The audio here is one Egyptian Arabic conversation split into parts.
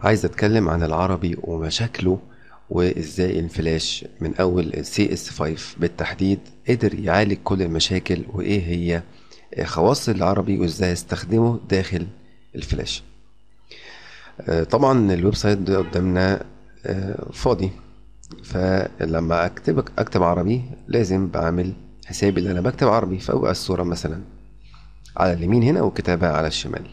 عايز اتكلم عن العربي ومشاكله وازاي الفلاش من اول السي اس 5 بالتحديد قدر يعالج كل المشاكل وايه هي خواص العربي وازاي استخدمه داخل الفلاش آه، طبعا الويب سايت ده قدامنا آه، فاضي فلما اكتب اكتب عربي لازم بعمل حسابي اللي انا بكتب عربي فابقى الصورة مثلا على اليمين هنا والكتابة على الشمال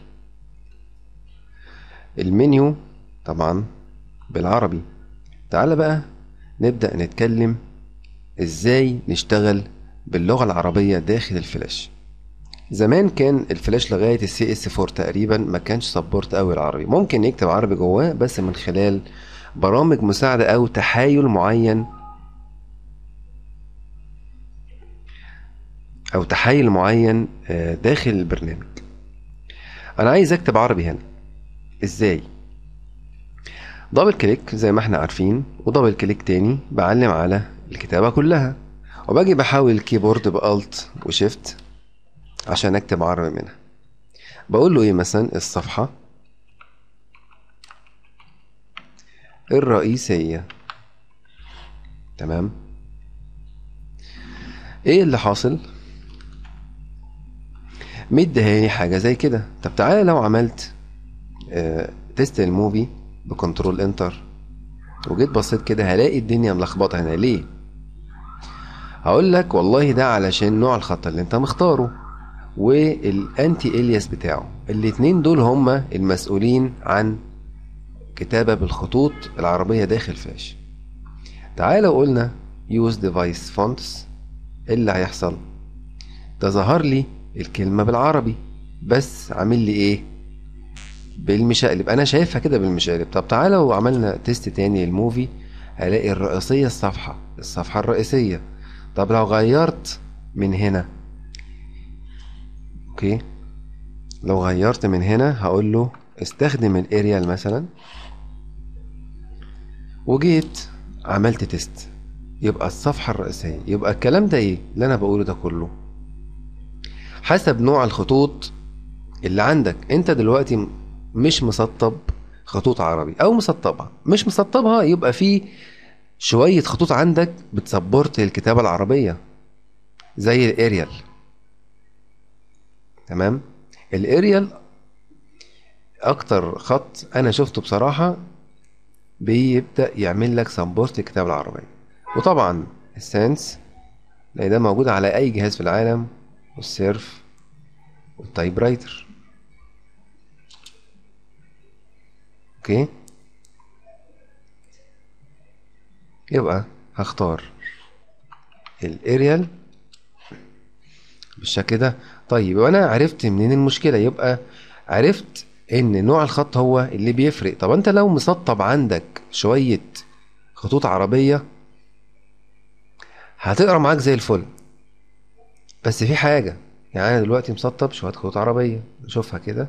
المنيو طبعا بالعربي تعال بقى نبدأ نتكلم ازاي نشتغل باللغة العربية داخل الفلاش زمان كان الفلاش لغاية السي اس 4 تقريبا ما كانش سبورت قوي العربي ممكن يكتب عربي جواه بس من خلال برامج مساعدة او تحايل معين او تحايل معين آه، داخل البرنامج انا عايز اكتب عربي هنا ازاي دبل كليك زي ما احنا عارفين ودبل كليك تاني بعلم على الكتابة كلها وباجي بحاول الكيبورد بألت وشيفت عشان اكتب عربي منها بقول له ايه مثلا الصفحة الرئيسية تمام ايه اللي حاصل مديهاني حاجة زي كده طب تعالى لو عملت آه تيست الموفي بكنترول انتر وجيت بصيت كده هلاقي الدنيا ملخبطة هنا ليه هقول لك والله ده علشان نوع الخط اللي انت مختاره والانتي الياس بتاعه الاتنين دول هما المسؤولين عن كتابة بالخطوط العربية داخل فلاش تعالى قلنا use device fonts ايه اللي هيحصل ده ظهر لي الكلمة بالعربي بس عامل لي ايه بالمشقلب انا شايفها كده بالمشقلب طب تعالى لو عملنا تيست تاني للموفي هلاقي الرئيسية الصفحة الصفحة الرئيسية طب لو غيرت من هنا اوكي لو غيرت من هنا هقول له استخدم الاريال مثلا وجيت عملت تيست يبقى الصفحة الرئيسية يبقى الكلام ده ايه اللي انا بقوله ده كله حسب نوع الخطوط اللي عندك انت دلوقتي مش مسطب خطوط عربي او مسطبها مش مسطبها يبقى في شوية خطوط عندك بتسبورت الكتابة العربية زي الاريال تمام الاريال اكتر خط انا شفته بصراحة بيبدأ يعمل لك سبورت الكتابة العربية وطبعا السنس لان ده موجود على اي جهاز في العالم والسيرف والتايب رايتر اوكي يبقى هختار الاريال بالشكل ده طيب وانا عرفت منين المشكله يبقى عرفت ان نوع الخط هو اللي بيفرق طب انت لو مسطب عندك شويه خطوط عربيه هتقرا معاك زي الفل بس في حاجه يعني انا دلوقتي مسطب شويه خطوط عربيه نشوفها كده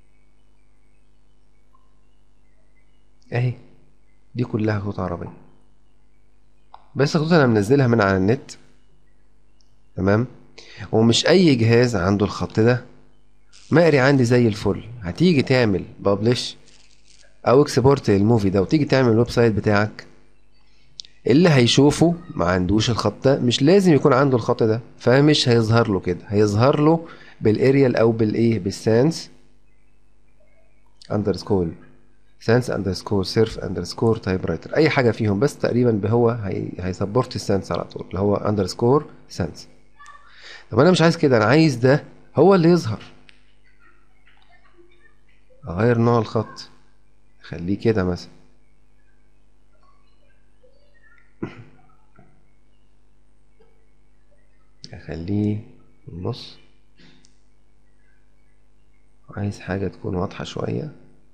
اهي دي كلها خطوط عربيه بس الخطوط انا منزلها من على النت تمام ومش اي جهاز عنده الخط ده مقري عندي زي الفل هتيجي تعمل بابلش او اكسبورت الموفي ده وتيجي تعمل الويب سايت بتاعك اللي هيشوفه ما عندوش الخط ده مش لازم يكون عنده الخط ده فمش هيظهر له كده هيظهر له بالاريال او بالايه بالسانس اندرسكول سانس اندرسكور سيرف اندرسكور تايب رايتر اي حاجه فيهم بس تقريبا هو هي هيسبورت السانس على طول اللي هو اندرسكور سانس طب انا مش عايز كده انا عايز ده هو اللي يظهر اغير نوع الخط خليه كده مثلا اخليه في النص عايز حاجة تكون واضحة شوية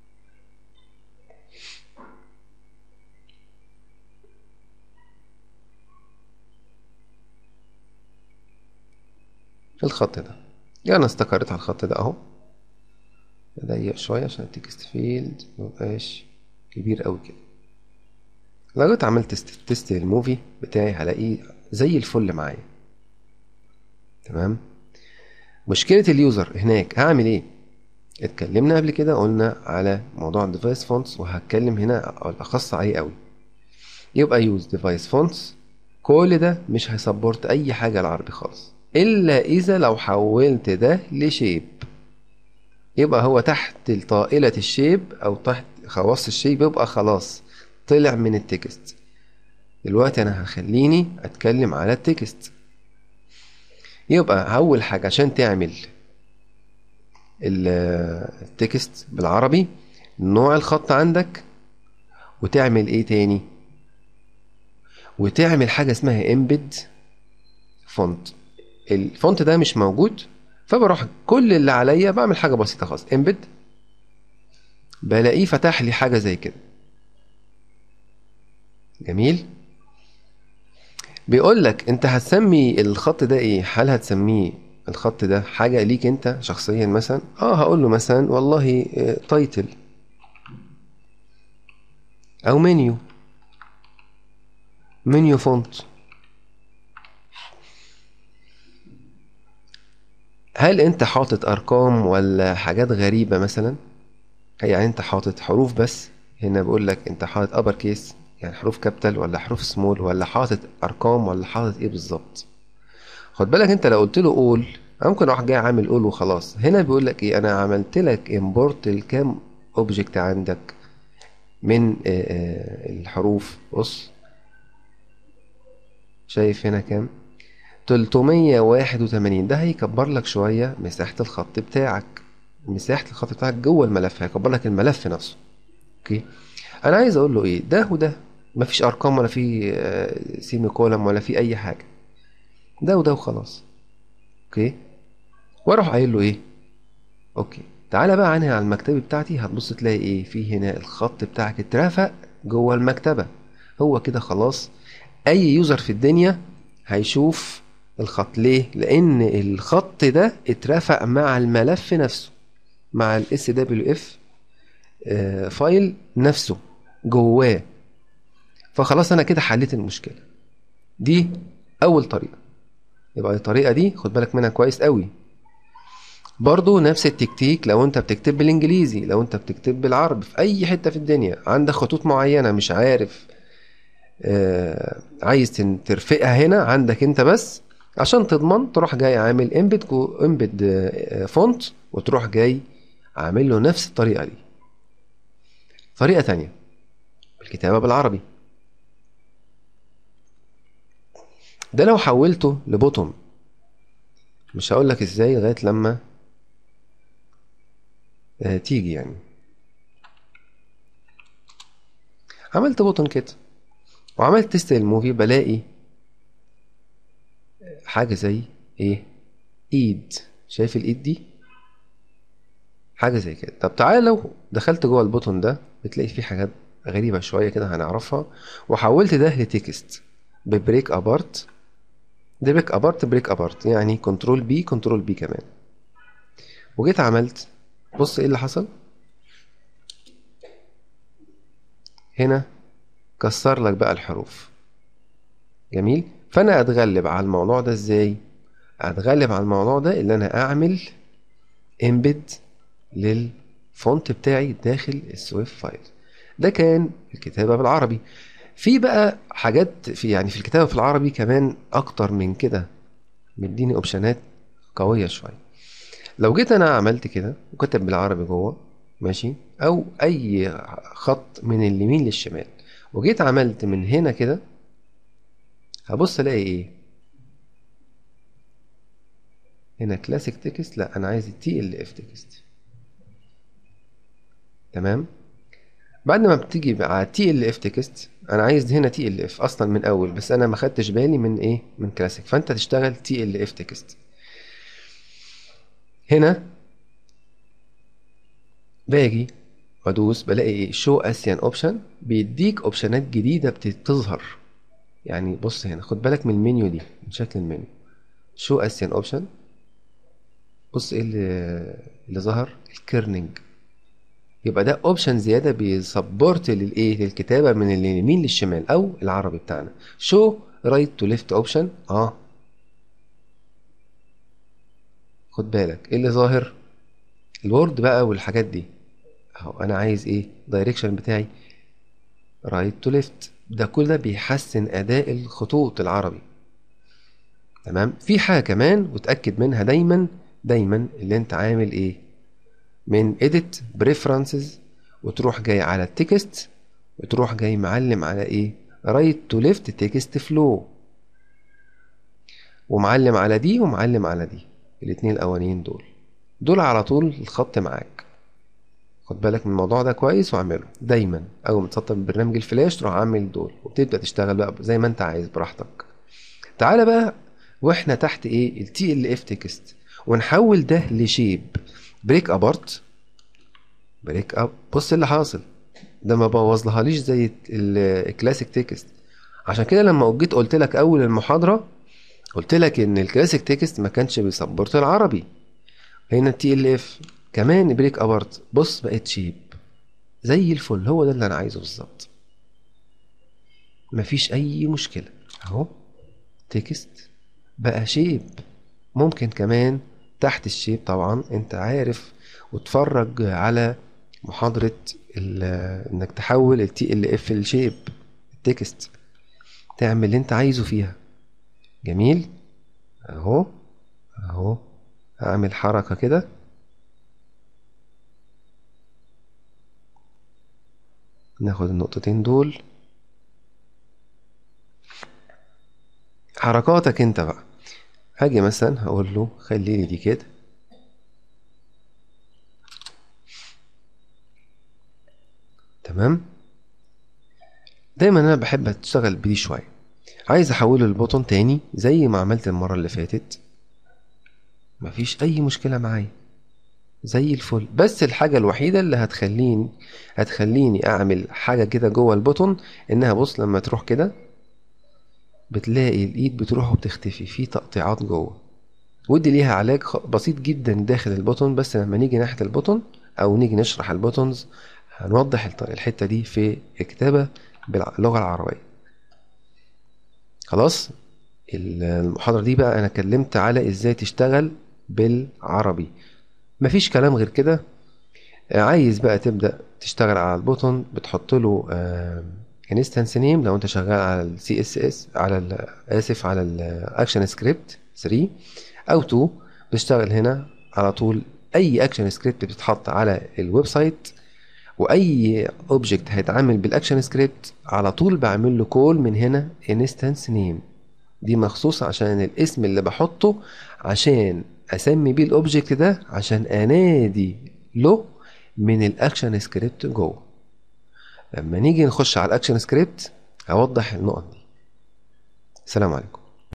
في الخط ده يعني انا استقريت على الخط ده اهو اضيق شوية عشان التكست فيلد مبقاش كبير اوي كده لو جيت عملت تست تست الموفي بتاعي هلاقيه زي الفل معايا تمام مشكلة اليوزر هناك هعمل ايه اتكلمنا قبل كده قلنا على موضوع الديفايس فونتس وهتكلم هنا الاخص عليه قوي يبقى يوز ديفايس فونتس كل ده مش هيسبورت اي حاجه العربي خالص الا اذا لو حولت ده لشيب يبقى هو تحت طائلة الشيب او تحت خواص الشيب يبقى خلاص طلع من التكست دلوقتي انا هخليني اتكلم على التكست يبقى اول حاجة عشان تعمل التكست بالعربي نوع الخط عندك وتعمل ايه تاني وتعمل حاجة اسمها امبد فونت الفونت ده مش موجود فبروح كل اللي عليا بعمل حاجة بسيطة خالص امبد بلاقيه فتح لي حاجة زي كده جميل بيقول لك انت هتسمي الخط ده ايه هل هتسميه الخط ده حاجة ليك انت شخصيا مثلا اه هقول له مثلا والله تايتل او منيو منيو فونت هل انت حاطط ارقام ولا حاجات غريبة مثلا يعني انت حاطط حروف بس هنا بيقول لك انت حاطط ابر كيس يعني حروف كابيتال ولا حروف سمول ولا حاطط ارقام ولا حاطط ايه بالظبط خد بالك انت لو قلت له قول ممكن اروح جاي عامل قول وخلاص هنا بيقول لك ايه انا عملت لك امبورت الكام اوبجكت عندك من الحروف بص شايف هنا كام 381 ده هيكبر لك شوية مساحة الخط بتاعك مساحة الخط بتاعك جوه الملف هيكبر لك الملف نفسه اوكي انا عايز اقول له ايه ده وده مفيش ارقام ولا في سيمي كولم ولا في اي حاجة ده وده وخلاص اوكي واروح قايل له ايه اوكي تعالى بقى عنها على المكتبة بتاعتي هتبص تلاقي ايه في هنا الخط بتاعك اترفق جوه المكتبة هو كده خلاص اي يوزر في الدنيا هيشوف الخط ليه لان الخط ده اترفق مع الملف نفسه مع الاس دبليو اف فايل نفسه جواه فخلاص انا كده حليت المشكله دي اول طريقه يبقى الطريقه دي خد بالك منها كويس قوي برضو نفس التكتيك لو انت بتكتب بالانجليزي لو انت بتكتب بالعربي في اي حته في الدنيا عندك خطوط معينه مش عارف آه عايز ترفقها هنا عندك انت بس عشان تضمن تروح جاي عامل امبد امبد فونت وتروح جاي عامل له نفس الطريقه دي طريقه تانية الكتابه بالعربي ده لو حولته لبوتوم مش هقول لك ازاي لغايه لما آه تيجي يعني عملت بوتون كده وعملت تيست الموفي بلاقي حاجة زي ايه ايد شايف الايد دي حاجة زي كده طب تعالى لو دخلت جوه البوتون ده بتلاقي فيه حاجات غريبة شوية كده هنعرفها وحولت ده لتكست ببريك ابارت ده بريك ابارت بريك ابارت يعني كنترول بي كنترول بي كمان وجيت عملت بص ايه اللي حصل هنا كسر لك بقى الحروف جميل فانا اتغلب على الموضوع ده ازاي اتغلب على الموضوع ده اللي انا اعمل امبد للفونت بتاعي داخل السويف فايل ده كان الكتابة بالعربي في بقى حاجات في يعني في الكتابة في العربي كمان اكتر من كده مديني اوبشنات قوية شوية لو جيت انا عملت كده وكتب بالعربي جوه ماشي او اي خط من اليمين للشمال وجيت عملت من هنا كده هبص الاقي ايه هنا كلاسيك تكست لا انا عايز التي ال اف تكست تمام بعد ما بتيجي على تي ال اف تكست انا عايز هنا تي ال اف اصلا من اول بس انا ما خدتش بالي من ايه من كلاسيك فانت تشتغل تي ال اف تكست هنا باجي وادوس بلاقي ايه شو اسيان اوبشن بيديك اوبشنات جديده بتظهر يعني بص هنا خد بالك من المنيو دي من شكل المنيو شو اسيان اوبشن بص ايه اللي, اللي ظهر الكيرنينج يبقى ده اوبشن زياده بيسبورت للايه للكتابه من اليمين للشمال او العربي بتاعنا شو رايت تو ليفت اوبشن اه خد بالك ايه اللي ظاهر الوورد بقى والحاجات دي اهو انا عايز ايه دايركشن بتاعي رايت تو ليفت ده كل ده بيحسن اداء الخطوط العربي تمام في حاجه كمان وتاكد منها دايما دايما اللي انت عامل ايه من edit preferences وتروح جاي على التكست وتروح جاي معلم على ايه رايت تو ليفت تكست فلو ومعلم على دي ومعلم على دي الاتنين الاولانيين دول دول على طول الخط معاك خد بالك من الموضوع ده كويس واعمله دايما اول ما تسطب برنامج الفلاش تروح عامل دول وبتبدا تشتغل بقى زي ما انت عايز براحتك تعالى بقى واحنا تحت ايه التي ال اف تكست ونحول ده لشيب بريك ابارت بريك اب بص اللي حاصل ده ما بوظلهاليش زي الكلاسيك تكست عشان كده لما جيت قلت لك اول المحاضره قلت لك ان الكلاسيك تكست ما كانش بيسبورت العربي هنا التي ال اف كمان بريك ابارت بص بقت شيب زي الفل هو ده اللي انا عايزه بالظبط مفيش اي مشكله اهو تكست بقى شيب ممكن كمان تحت الشيب طبعا انت عارف وتفرج على محاضرة انك تحول التي ال اف لشيب التكست تعمل اللي انت عايزه فيها جميل اهو اهو هعمل حركة كده ناخد النقطتين دول حركاتك انت بقى هاجي مثلا هقول له خلي لي دي كده تمام دايما انا بحب اشتغل بدي شويه عايز احوله لبوتون تاني زي ما عملت المره اللي فاتت مفيش اي مشكله معايا زي الفل بس الحاجة الوحيدة اللي هتخليني هتخليني اعمل حاجة كده جوه البوتون انها بص لما تروح كده بتلاقي الايد بتروح وبتختفي في تقطيعات جوه ودي ليها علاج بسيط جدا داخل البوتون بس لما نيجي ناحية البوتون او نيجي نشرح البوتونز هنوضح الحتة دي في الكتابة باللغة العربية خلاص المحاضرة دي بقى انا اتكلمت على ازاي تشتغل بالعربي مفيش كلام غير كده عايز بقى تبدأ تشتغل على البوتون بتحط له انستنس نيم لو انت شغال على السي اس اس على اسف على الاكشن سكريبت 3 او 2 بتشتغل هنا على طول اي اكشن سكريبت بتتحط على الويب سايت واي اوبجكت هيتعامل بالاكشن سكريبت على طول بعمل له كول من هنا انستنس نيم دي مخصوص عشان الاسم اللي بحطه عشان اسمي بيه الاوبجكت ده عشان انادي له من الاكشن سكريبت جوه لما نيجي نخش على الاكشن سكريبت هوضح النقط دي السلام عليكم